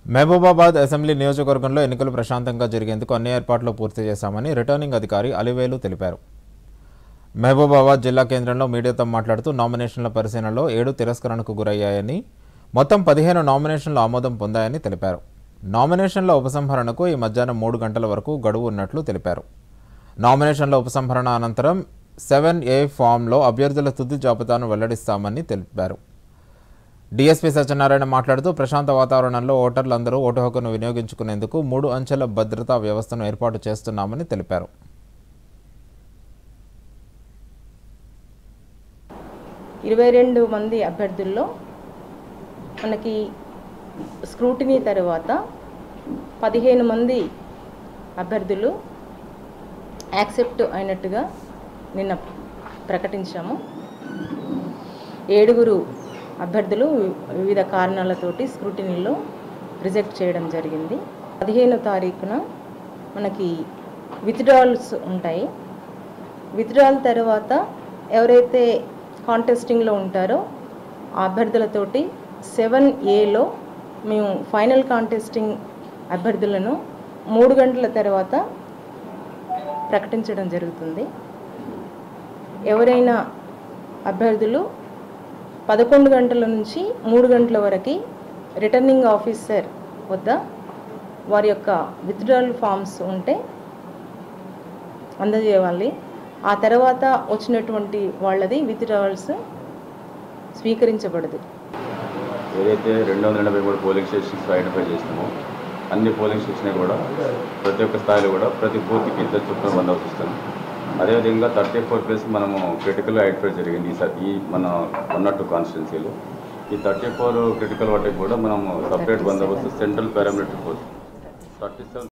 Mahabubabad assembly నియోజకవర్గంలో ఎన్నికలు ప్రశాంతంగా జరిగేందుకు అన్ని ఏర్పాట్లు పూర్తి చేశామని రిటర్నింగ్ అధికారి అలివేలు తెలిపారు మహబూబాబాద్ జిల్లా కేంద్రంలో మీడియాతో మాట్లాడుతూ నామినేషన్ల పరిశీలనలో ఏడు తిరస్కరణకు గురయ్యాయని మొత్తం పదిహేను నామినేషన్లు ఆమోదం పొందాయని తెలిపారు నామినేషన్ల ఉపసంహరణకు ఈ మధ్యాహ్నం మూడు గంటల వరకు గడువు ఉన్నట్లు తెలిపారు నామినేషన్ల ఉపసంహరణ అనంతరం సెవెన్ ఏ ఫామ్లో అభ్యర్థుల తుది జాబితాను వెల్లడిస్తామని తెలిపారు డీఎస్పీ సత్యనారాయణ మాట్లాడుతూ ప్రశాంత వాతావరణంలో ఓటర్లందరూ ఓటు హక్కును వినియోగించుకునేందుకు మూడు అంచెల భద్రతా వ్యవస్థను ఏర్పాటు చేస్తున్నామని తెలిపారు ఇరవై రెండు మంది అభ్యర్థుల్లో మనకి స్క్రూటినీ తర్వాత పదిహేను మంది అభ్యర్థులు యాక్సెప్ట్ అయినట్టుగా నిన్న ప్రకటించాము ఏడుగురు అభ్యర్థులు వివిధ కారణాలతోటి స్క్రూటినీలో రిజెక్ట్ చేయడం జరిగింది పదిహేనో తారీఖున మనకి విత్డ్రాల్స్ ఉంటాయి విత్డ్రాల్ తర్వాత ఎవరైతే కాంటెస్టింగ్లో ఉంటారో ఆ అభ్యర్థులతోటి సెవెన్ ఏలో మేము ఫైనల్ కాంటెస్టింగ్ అభ్యర్థులను మూడు గంటల తర్వాత ప్రకటించడం జరుగుతుంది ఎవరైనా అభ్యర్థులు పదకొండు గంటల నుంచి మూడు గంటల వరకు రిటర్నింగ్ ఆఫీసర్ వద్ద వారి యొక్క విత్డ్రాల్ ఫామ్స్ ఉంటే అందజేయాలి ఆ తర్వాత వచ్చినటువంటి వాళ్ళది విత్డ్రావల్స్ స్వీకరించబడదు ఏదైతే రెండు వందల ఎనభై మూడు పోలింగ్ స్టేషన్స్ ఐడెంటిఫై చేసినామో అన్ని పోలింగ్ స్టేషన్ కూడా ప్రతి ఒక్క స్థాయిలో కూడా ప్రతి బూత్కి ఇద్దరు చొప్పున బందోబస్తు ఇస్తాం అదేవిధంగా థర్టీ ఫోర్ ప్లేస్ మనము క్రిటికల్ ఐడెంటిఫై జరిగింది ఈ స- ఈ మన వన్ టూ కాన్స్టిట్యున్సీలో ఈ థర్టీ ఫోర్ క్రిటికల్ వాటికి కూడా మనము సపరేట్ బందోబస్తు central paramilitary force thirty seven